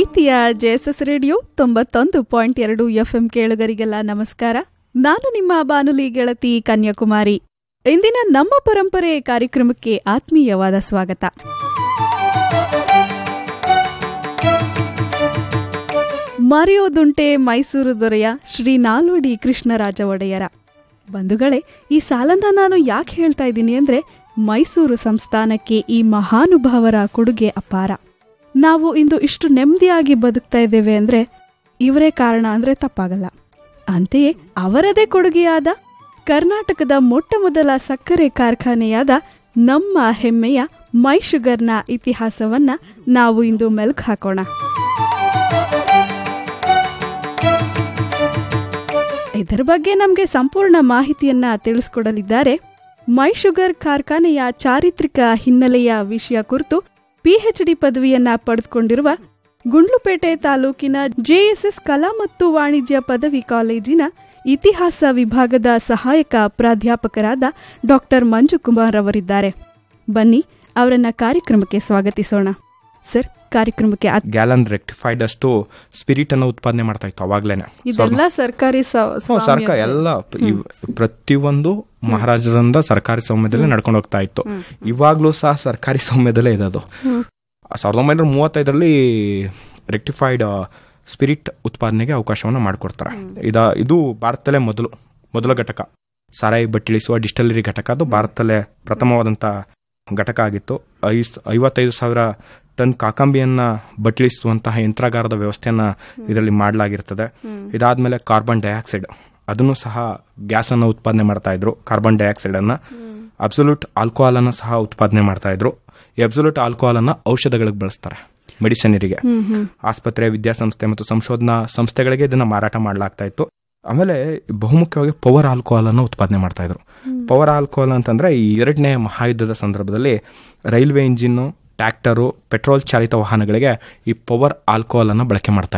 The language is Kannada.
ಪ್ರೀತಿಯ ಜೆಎಸ್ಎಸ್ ರೇಡಿಯೋ ತೊಂಬತ್ತೊಂದು ಪಾಯಿಂಟ್ ಎರಡು ಎಫ್ಎಂ ಕೇಳುಗರಿಗೆಲ್ಲ ನಮಸ್ಕಾರ ನಾನು ನಿಮ್ಮ ಬಾನುಲಿ ಗೆಳತಿ ಕನ್ಯಾಕುಮಾರಿ ಇಂದಿನ ನಮ್ಮ ಪರಂಪರೆ ಕಾರ್ಯಕ್ರಮಕ್ಕೆ ಆತ್ಮೀಯವಾದ ಸ್ವಾಗತ ಮರೆಯೋದುಂಟೆ ಮೈಸೂರು ದೊರೆಯ ಶ್ರೀ ನಾಲ್ವಡಿ ಕೃಷ್ಣರಾಜ ಒಡೆಯರ ಬಂಧುಗಳೇ ಈ ಸಾಲನ್ನ ನಾನು ಯಾಕೆ ಹೇಳ್ತಾ ಇದ್ದೀನಿ ಅಂದ್ರೆ ಮೈಸೂರು ಸಂಸ್ಥಾನಕ್ಕೆ ಈ ಮಹಾನುಭಾವರ ಕೊಡುಗೆ ಅಪಾರ ನಾವು ಇಂದು ಇಷ್ಟು ನೆಮ್ಮದಿಯಾಗಿ ಬದುಕ್ತಾ ಇದ್ದೇವೆ ಅಂದ್ರೆ ಇವರೇ ಕಾರಣ ಅಂದ್ರೆ ತಪ್ಪಾಗಲ್ಲ ಅಂತೆಯೇ ಅವರದೇ ಕೊಡುಗೆಯಾದ ಕರ್ನಾಟಕದ ಮೊಟ್ಟ ಮೊದಲ ಸಕ್ಕರೆ ಕಾರ್ಖಾನೆಯಾದ ನಮ್ಮ ಹೆಮ್ಮೆಯ ಮೈ ಶುಗರ್ನ ಇತಿಹಾಸವನ್ನ ನಾವು ಇಂದು ಮೆಲುಕು ಹಾಕೋಣ ಇದರ ಬಗ್ಗೆ ನಮಗೆ ಸಂಪೂರ್ಣ ಮಾಹಿತಿಯನ್ನ ತಿಳಿಸ್ಕೊಡಲಿದ್ದಾರೆ ಮೈ ಶುಗರ್ ಕಾರ್ಖಾನೆಯ ಚಾರಿತ್ರಿಕ ಹಿನ್ನೆಲೆಯ ವಿಷಯ ಕುರಿತು ಪಿಎಚ್ಡಿ ಪದವಿಯನ್ನ ಪಡೆದುಕೊಂಡಿರುವ ಗುಂಡ್ಲುಪೇಟೆ ತಾಲೂಕಿನ ಜೆಎಸ್ಎಸ್ ಕಲಾ ಮತ್ತು ವಾಣಿಜ್ಯ ಪದವಿ ಕಾಲೇಜಿನ ಇತಿಹಾಸ ವಿಭಾಗದ ಸಹಾಯಕ ಪ್ರಾಧ್ಯಾಪಕರಾದ ಡಾಕ್ಟರ್ ಮಂಜುಕುಮಾರ್ ಅವರಿದ್ದಾರೆ ಬನ್ನಿ ಅವರನ್ನ ಕಾರ್ಯಕ್ರಮಕ್ಕೆ ಸ್ವಾಗತಿಸೋಣ ಸರ್ ಕಾರ್ಯಕ್ರಮಕ್ಕೆ ಆತ್- ಗ್ಯಾಲನ್ ರೆಕ್ಟಿಫೈಡ್ ಅಷ್ಟು ಸ್ಪಿರಿಟ್ ಅನ್ನು ಉತ್ಪಾದನೆ ಮಾಡ್ತಾ ಇತ್ತು ಅವಾಗ್ಲೇನೆ ಇದೆಲ್ಲ ಸರ್ಕಾರಿ ಸ- ಹ್ಮ್, ಸ್ವಾಮ್ಯ- ಸರ್ಕಾರ ಎಲ್ಲ ಪ- ಇವ್- ಪ್ರತಿಯೊಂದು ಮಹಾರಾಜರಿಂದ ಸರ್ಕಾರಿ ಸೌಮ್ಯದಲ್ಲೇ ನಡ್ಕೊಂಡು ಹೋಗ್ತಾ ಇತ್ತು ಇವಾಗ್ಲೂ ಸಹ ಸರ್ಕಾರಿ ಸೌಮ್ಯದಲ್ಲೇ ಇದೆ ಅದು ಸಾವಿರದ ಒಂಬೈನೂರ ಮೂವತ್ತೈದರಲ್ಲಿ ರೆಕ್ಟಿಫೈಡ್ ಸ್ಪಿರಿಟ್ ಉತ್ಪಾದನೆಗೆ ಅವಕಾಶವನ್ನು ಮಾಡಿಕೊಡ್ತಾರೆ ಇದ ಇದು ಭಾರತದಲ್ಲೇ ಮೊದಲು ಮೊದಲ ಘಟಕ ಸಾರಾಯಿ ಬಟ್ಟಿಳಿಸುವ ಡಿಸ್ಟಲರಿ ಘಟಕ ಅದು ಭಾರತದಲ್ಲೇ ಪ್ರಥಮವಾದಂತ ಘಟಕ ಆಗಿತ್ತು ಐಸ್- ಐವತ್ತೈದು ಸಾವಿರ ಟನ್ ಕಾಕಂಬಿಯನ್ನ ಬಟ್ಟಿಳಿಸುವಂತಹ ಯಂತ್ರಾಗಾರದ ವ್ಯವಸ್ಥೆಯನ್ನ ಇದರಲ್ಲಿ ಮಾಡಲಾಗಿರ್ತದೆ ಇದಾದ್ಮೇಲೆ ಕಾರ್ಬನ್ ಡೈಆಕ್ಸೈಡ್ ಅದನ್ನು ಸಹ ಗ್ಯಾಸ್ ಅನ್ನ ಉತ್ಪಾದನೆ ಮಾಡ್ತಾ ಇದ್ರು ಕಾರ್ಬನ್ ಡೈಆಕ್ಸೈಡ್ ಅನ್ನ ಅಬ್ಸಲ್ಯೂಟ್ ಆಲ್ಕೋಹಾಲ್ ಅನ್ನ ಸಹ ಉತ್ಪಾದನೆ ಮಾಡ್ತಾ ಇದ್ರು ಈ ಅಬ್ಸಲ್ಯೂಟ್ ಆಲ್ಕೋಹಾಲ್ ಅನ್ನ ಔಷಧಗಳಿಗೆ ಬಳಸ್ತಾರೆ ಮೆಡಿಸಿನರಿಗೆ ಆಸ್ಪತ್ರೆ ವಿದ್ಯಾಸಂಸ್ಥೆ ಮತ್ತು ಸಂಶೋಧನಾ ಸಂಸ್ಥೆಗಳಿಗೆ ಇದನ್ನ ಮಾರಾಟ ಮಾಡಲಾಗ್ತಾ ಇತ್ತು ಆಮೇಲೆ ಬಹುಮುಖ್ಯವಾಗಿ ಪವರ್ ಆಲ್ಕೋಹಾಲ್ ಅನ್ನು ಉತ್ಪಾದನೆ ಮಾಡ್ತಾ ಇದ್ರು ಪವರ್ ಆಲ್ಕೋಹಾಲ್ ಅಂತಂದ್ರೆ ಈ ಎರಡನೇ ಮಹಾಯುದ್ಧದ ಸಂದರ್ಭದಲ್ಲಿ ರೈಲ್ವೆ ಇಂಜಿನ್ ಟ್ರ್ಯಾಕ್ಟರು ಪೆಟ್ರೋಲ್ ಚಾಲಿತ ವಾಹನಗಳಿಗೆ ಈ ಪವರ್ ಆಲ್ಕೋಹಾಲ್ ಅನ್ನ ಬಳಕೆ ಮಾಡ್ತಾ